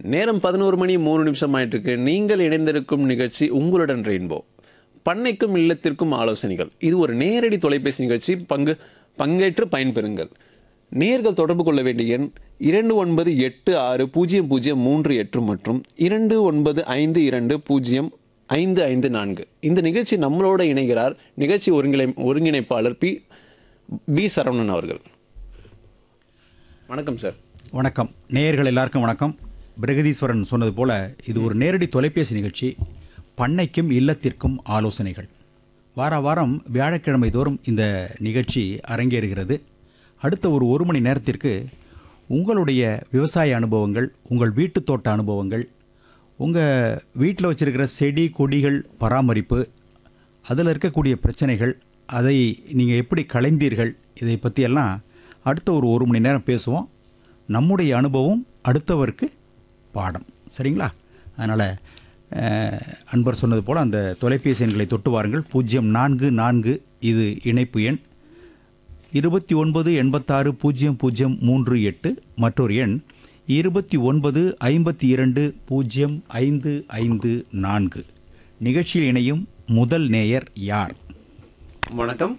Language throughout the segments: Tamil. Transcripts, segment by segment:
நேரம் பதினோரு மணி மூணு நிமிஷம் ஆயிட்டு இருக்கு நீங்கள் இணைந்திருக்கும் நிகழ்ச்சி உங்களுடன் ரெயின்போ பண்ணைக்கும் இல்லத்திற்கும் ஆலோசனைகள் இது ஒரு நேரடி தொலைபேசி நிகழ்ச்சி பங்கு பங்கேற்று பயன்பெறுங்கள் நேர்கள் தொடர்பு கொள்ள வேண்டிய எண் இரண்டு ஒன்பது எட்டு ஆறு பூஜ்ஜியம் பூஜ்ஜியம் மூன்று எட்டு மற்றும் இரண்டு ஒன்பது ஐந்து இரண்டு பூஜ்ஜியம் ஐந்து ஐந்து நான்கு இந்த நிகழ்ச்சி நம்மளோட இணைகிறார் நிகழ்ச்சி ஒருங்கிணை ஒருங்கிணைப்பாளர் பி பி சரவணன் அவர்கள் வணக்கம் சார் வணக்கம் நேயர்கள் எல்லாருக்கும் வணக்கம் பிரகதீஸ்வரன் சொன்னது போல இது ஒரு நேரடி தொலைபேசி நிகழ்ச்சி பண்ணைக்கும் இல்லத்திற்கும் ஆலோசனைகள் வார வாரம் வியாழக்கிழமை தோறும் இந்த நிகழ்ச்சி அரங்கேறுகிறது அடுத்த ஒரு ஒரு மணி நேரத்திற்கு உங்களுடைய விவசாய அனுபவங்கள் உங்கள் வீட்டு தோட்ட அனுபவங்கள் உங்கள் வீட்டில் வச்சிருக்கிற செடி கொடிகள் பராமரிப்பு அதில் இருக்கக்கூடிய பிரச்சனைகள் அதை நீங்கள் எப்படி களைந்தீர்கள் இதை பற்றியெல்லாம் அடுத்த ஒரு ஒரு மணி நேரம் பேசுவோம் நம்முடைய அனுபவம் அடுத்தவருக்கு பாடம் சரிங்களா அதனால் அன்பர் சொன்னது போல் அந்த தொலைபேசி எண்களை தொட்டு வாருங்கள் பூஜ்ஜியம் நான்கு நான்கு இது இணைப்பு எண் இருபத்தி ஒன்பது எண்பத்தாறு பூஜ்ஜியம் பூஜ்ஜியம் மூன்று எட்டு மற்றொரு எண் இருபத்தி ஒன்பது ஐம்பத்தி இரண்டு பூஜ்ஜியம் ஐந்து ஐந்து நான்கு நிகழ்ச்சியில் இணையும் முதல் நேயர் யார் வணக்கம்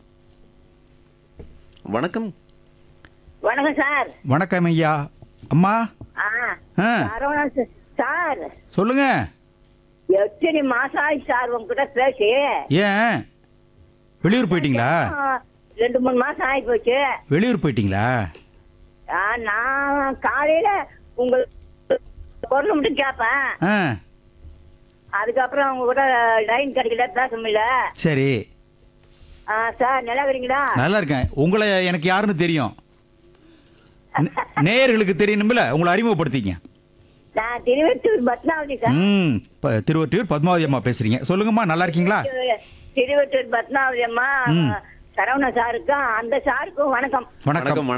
வணக்கம் வணக்கம் சார் வணக்கம் ஐயா அம்மா ஆ ஆ சரவணா சார். சார் சொல்லுங்க எத்தனை மாசம் ஆயிடுச்சு சார் உங்ககிட்ட பேசி ஏன் வெளியூர் போயிட்டீங்களா ஆ, ரெண்டு மூணு மாசம் ஆகி போச்சு வெளியூர் போயிட்டீங்களா ஆ, நான் காலையில உங்க பொருள் மட்டும் கேட்பேன் ஆ அதுக்கப்புறம் உங்க கூட லைன் கிடைக்கல பேச முடியல சரி ஆ, சார் நல்லா இருக்கிறீங்களா நல்லா இருக்கேன் உங்களை எனக்கு யாருன்னு தெரியும் நே- நேயர்களுக்கு தெரியணும்ல உங்களை அறிமுகப்படுத்திங்க நான் திருவெட்டூர் பத்மாவதி சார் ம் இப்போ திருவொற்றியூர் பத்மாவதி அம்மா பேசுறீங்க சொல்லுங்கம்மா நல்லா இருக்கீங்களா திருவெட்டூர் பத்மாவதி அம்மா ம். சரவண சாருக்கும் அந்த சாருக்கும் வணக்கம் வணக்கம் வணக்கம்